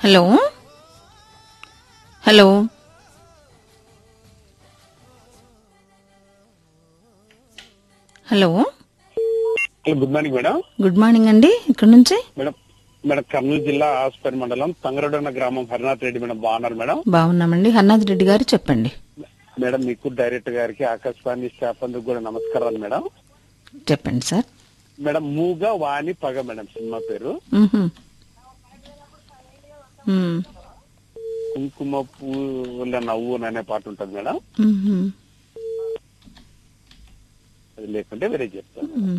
Hello hello hello hello good morning madam good morning అండి ఇక్కడ నుంచి మేడం మేడం కర్నూలు జిల్లా ఆస్పేట్ మండలం తంగరడన్న గ్రామం హరినాథ్ రెడ్డి మేడం బాగున్నారు మేడం బాగున్నామండి హర్నాథ్ రెడ్డి గారు చెప్పండి మేడం మీకు డైరెక్టర్ గారికి ఆకాశవాణి స్టాఫ్ అందుకు కూడా నమస్కారాలు మేడం చెప్పండి సార్ మేడం మూగ వాణి పగ మేడం సినిమా పేరు మ్హూ. మ్. కుంకుమ పూల నవ్వు అనే పాట ఉంటుంది మేడం మ్హూ. అది లేకుంటే వేరే చెప్తాను మ్.